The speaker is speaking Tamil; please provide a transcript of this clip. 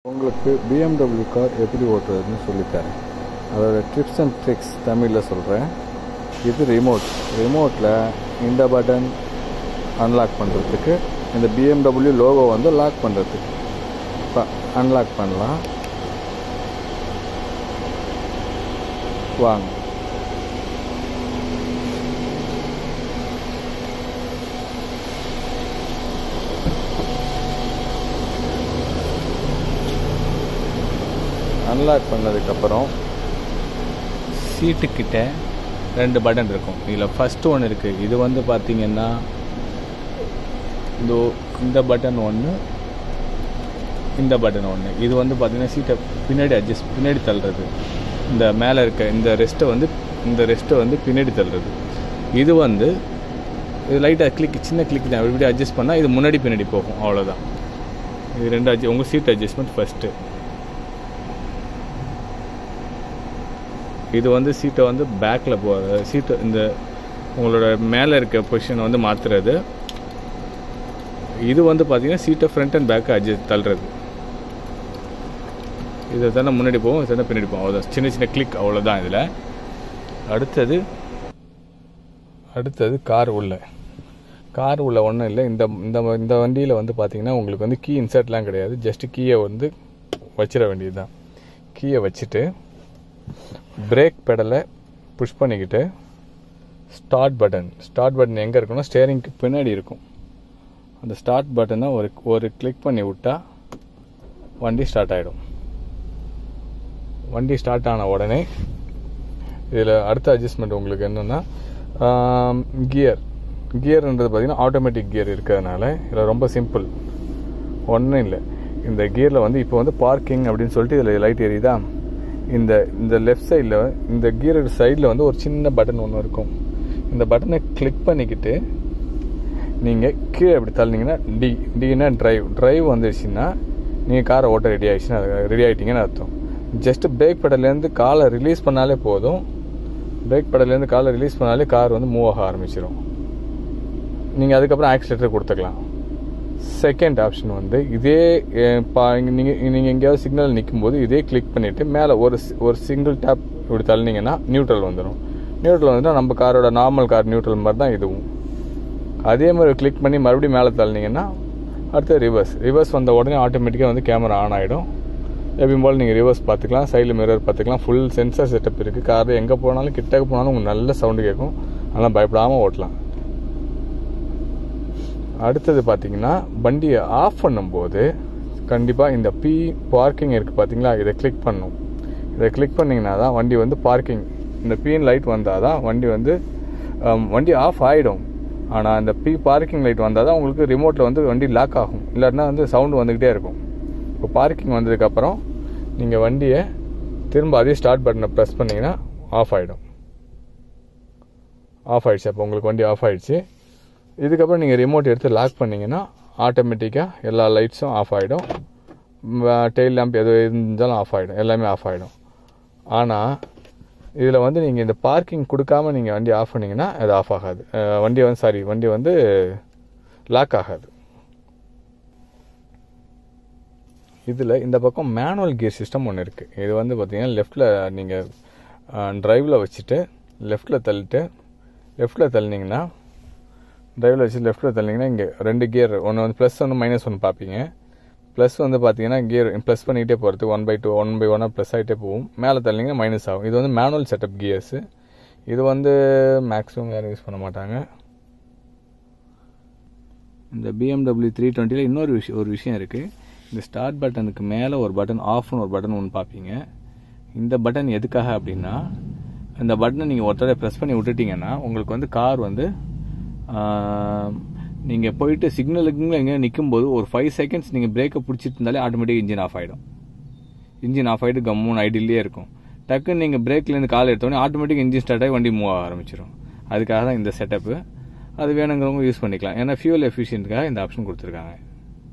உங்களுக்கு பிஎம்டபிள்யூ கார் எப்படி ஓட்டுறதுன்னு சொல்லித்தரேன் அதோட ட்ரிப்ஸ் அண்ட் ட்ரிக்ஸ் தமிழில் சொல்கிறேன் இது ரிமோட் ரிமோட்டில் இந்த பட்டன் அன்லாக் பண்ணுறதுக்கு இந்த பிஎம்டபிள்யூ லோகோ வந்து லாக் பண்ணுறதுக்கு இப்போ அன்லாக் பண்ணலாம் வாங்க அன்லாக் பண்ணதுக்கப்புறம் சீட்டுக்கிட்ட ரெண்டு பட்டன் இருக்கும் இதில் ஃபஸ்ட்டு ஒன்று இருக்குது இது வந்து பார்த்தீங்கன்னா இந்த இந்த பட்டன் ஒன்று இந்த பட்டன் ஒன்று இது வந்து பார்த்தீங்கன்னா சீட்டை பின்னாடி அட்ஜஸ்ட் பின்னாடி தள்ளுறது இந்த மேலே இருக்க இந்த ரெஸ்ட்டை வந்து இந்த ரெஸ்ட்டை வந்து பின்னாடி தள்ளுறது இது வந்து இது லைட்டாக கிளிக் சின்ன கிளிக் தான் இப்படி அட்ஜஸ்ட் பண்ணால் இது முன்னாடி பின்னாடி போகும் அவ்வளோதான் இது ரெண்டு அட்ஜ உங்கள் சீட் அட்ஜஸ்ட்மெண்ட் ஃபஸ்ட்டு இது வந்து சீட்டை வந்து பேக்கில் போ சீட்டை இந்த உங்களோட மேலே இருக்க பொசிஷனை வந்து மாற்றுறது இது வந்து பார்த்தீங்கன்னா சீட்டை ஃப்ரண்ட் அண்ட் பேக்கை அட்ஜஸ்ட் தள்ளுறது இது தானே முன்னாடி போகும் இது தானே பின்னாடி போகும் அவ்வளோதான் சின்ன சின்ன கிளிக் அவ்வளோதான் இதில் அடுத்தது அடுத்தது கார் உள்ள கார் உள்ள ஒன்றும் இல்லை இந்த இந்த இந்த வண்டியில் வந்து பார்த்தீங்கன்னா உங்களுக்கு வந்து கீ இன்சர்ட்லாம் கிடையாது ஜஸ்ட் கீயை வந்து வச்சிட வேண்டியது தான் கீயை வச்சுட்டு பிரேக் பெடலை புஷ் பண்ணிக்கிட்டு ஸ்டார்ட் பட்டன் ஸ்டார்ட் பட்டன் எங்கே இருக்குன்னா ஸ்டேரிங்க்கு பின்னாடி இருக்கும் அந்த ஸ்டார்ட் பட்டனை ஒரு ஒரு கிளிக் பண்ணி விட்டால் வண்டி ஸ்டார்ட் ஆகிடும் வண்டி ஸ்டார்ட் ஆன உடனே இதில் அடுத்த அட்ஜஸ்ட்மெண்ட் உங்களுக்கு என்னென்னா கியர் கியர்ன்றது பார்த்திங்கன்னா ஆட்டோமேட்டிக் கியர் இருக்கிறதுனால இதில் ரொம்ப சிம்பிள் ஒன்றும் இல்லை இந்த கியரில் வந்து இப்போ வந்து பார்க்கிங் அப்படின்னு சொல்லிட்டு இதில் லைட் எரியுதா இந்த இந்த லெஃப்ட் சைடில் இந்த கியர் சைடில் வந்து ஒரு சின்ன பட்டன் ஒன்று இருக்கும் இந்த பட்டனை கிளிக் பண்ணிக்கிட்டு நீங்கள் கீழே இப்படி தள்ளினீங்கன்னா டி டின்னா ட்ரைவ் ட்ரைவ் வந்துடுச்சுன்னா நீங்கள் காரை ஓட்ட ரெடி ஆகிடுச்சுன்னா ரெடி ஆகிட்டீங்கன்னு அர்த்தம் ஜஸ்ட் பிரேக் பெடல்லேருந்து காலை ரிலீஸ் பண்ணாலே போதும் பிரேக் பெடல்லேருந்து காலை ரிலீஸ் பண்ணாலே கார் வந்து மூவ் ஆக ஆரம்பிச்சிடும் நீங்கள் அதுக்கப்புறம் ஆக்சிலேட்டர் கொடுத்துக்கலாம் செகண்ட் ஆப்ஷன் வந்து இதே நீங்கள் நீங்கள் எங்கேயாவது சிக்னல் நிற்கும்போது இதே கிளிக் பண்ணிவிட்டு மேலே ஒரு ஒரு சிங்கிள் டேப் இப்படி தள்ளினீங்கன்னா நியூட்ரல் வந்துடும் நியூட்ரல் வந்துட்டால் நம்ம காரோட நார்மல் கார் நியூட்ரல் மாதிரி தான் இதுவும் அதே மாதிரி கிளிக் பண்ணி மறுபடியும் மேலே தள்ளினீங்கன்னா அடுத்து ரிவர்ஸ் ரிவர்ஸ் வந்த உடனே ஆட்டோமேட்டிக்காக வந்து கேமரா ஆன் ஆகிடும் எப்பயும் போல் நீங்கள் ரிவர்ஸ் பார்த்துக்கலாம் சைடில் மிரர் பார்த்துக்கலாம் ஃபுல் சென்சார் செட்டப் இருக்குது கார் எங்கே போனாலும் கிட்டக்க போனாலும் உங்களுக்கு நல்ல சவுண்டு கேட்கும் அதெல்லாம் பயப்படாமல் ஓட்டலாம் அடுத்தது பார்த்தீங்கன்னா வண்டியை ஆஃப் பண்ணும்போது கண்டிப்பாக இந்த பி பார்க்கிங் இருக்குது பார்த்தீங்களா இதை கிளிக் பண்ணும் இதை கிளிக் பண்ணிங்கன்னா தான் வண்டி வந்து பார்க்கிங் இந்த பின் லைட் வந்தால் தான் வண்டி வந்து வண்டி ஆஃப் ஆகிடும் ஆனால் இந்த பி பார்க்கிங் லைட் வந்தால் தான் உங்களுக்கு ரிமோட்டில் வந்து வண்டி லாக் ஆகும் இல்லாட்டினா வந்து சவுண்டு வந்துக்கிட்டே இருக்கும் இப்போ பார்க்கிங் வந்ததுக்கப்புறம் நீங்கள் வண்டியை திரும்ப அதே ஸ்டார்ட் பட்டனை ப்ரெஸ் பண்ணிங்கன்னா ஆஃப் ஆகிடும் ஆஃப் ஆகிடுச்சு அப்போ உங்களுக்கு வண்டி ஆஃப் ஆகிடுச்சு இதுக்கப்புறம் நீங்கள் ரிமோட் எடுத்து லாக் பண்ணிங்கன்னா ஆட்டோமேட்டிக்காக எல்லா லைட்ஸும் ஆஃப் ஆகிடும் டெயில் லேம்ப் எது இருந்தாலும் ஆஃப் ஆகிடும் எல்லாமே ஆஃப் ஆகிடும் ஆனால் இதில் வந்து நீங்கள் இந்த பார்க்கிங் கொடுக்காம நீங்கள் வண்டி ஆஃப் பண்ணிங்கன்னா அது ஆஃப் ஆகாது வண்டி வந்து சாரி வண்டி வந்து லாக் ஆகாது இதில் இந்த பக்கம் மேனுவல் கியர் சிஸ்டம் ஒன்று இருக்குது இது வந்து பார்த்திங்கன்னா லெஃப்ட்டில் நீங்கள் ட்ரைவில் வச்சுட்டு லெஃப்ட்டில் தள்ளிட்டு லெஃப்ட்டில் தள்ளினீங்கன்னா ட்ரைவில் வச்சு லெஃப்ட்டில் தள்ளிங்கன்னா இங்கே ரெண்டு கியர் ஒன்று வந்து ப்ளஸ் ஒன்று மைனஸ் ஒன்று பார்ப்பீங்க ப்ளஸ் வந்து பார்த்தீங்கன்னா கியர் ப்ளஸ் பண்ணிகிட்டே போகிறதுக்கு one by two one by ஒன்னாக ப்ளஸ் ஆகிட்டே போகும் மேலே தள்ளிங்கன்னா மைனஸ் ஆகும் இது வந்து மேனுவல் செட்டப் கியர்ஸு இது வந்து மேக்ஸிமம் யாரும் யூஸ் பண்ண மாட்டாங்க இந்த பிஎம்டபிள்யூ த்ரீ டுவெண்ட்டியில் இன்னொரு விஷயம் ஒரு விஷயம் இருக்குது இந்த ஸ்டார்ட் பட்டனுக்கு மேலே ஒரு பட்டன் ஆஃப்னு ஒரு பட்டன் ஒன்று பார்ப்பீங்க இந்த பட்டன் எதுக்காக அப்படின்னா இந்த பட்டனை நீங்கள் ஒருத்தரை ப்ரெஸ் பண்ணி விட்டுட்டிங்கன்னா உங்களுக்கு வந்து கார் வந்து நீங்கள் போயிட்டு சிக்னலுக்கு எங்கே நிற்கும்போது ஒரு ஃபைவ் செகண்ட்ஸ் நீங்கள் பிரேக்கை பிடிச்சிட்டு இருந்தாலே ஆட்டோமேட்டிக் இன்ஜின் ஆஃப் ஆகிடும் இன்ஜின் ஆஃப் ஆகிட்டு கம்மூன் ஐடியிலே இருக்கும் டக்குன்னு நீங்கள் பிரேக்லேருந்து கால் எடுத்தோடனே ஆட்டோமேட்டிக் இன்ஜின் ஸ்டார்ட் ஆகி வண்டி மூவ் ஆக ஆரம்பிச்சிடும் அதுக்காக தான் இந்த செட்டப்பு அது வேணுங்கிறவங்க யூஸ் பண்ணிக்கலாம் ஏன்னா ஃபியூல் எஃபிஷியன்ட்டுக்காக இந்த ஆப்ஷன் கொடுத்துருக்காங்க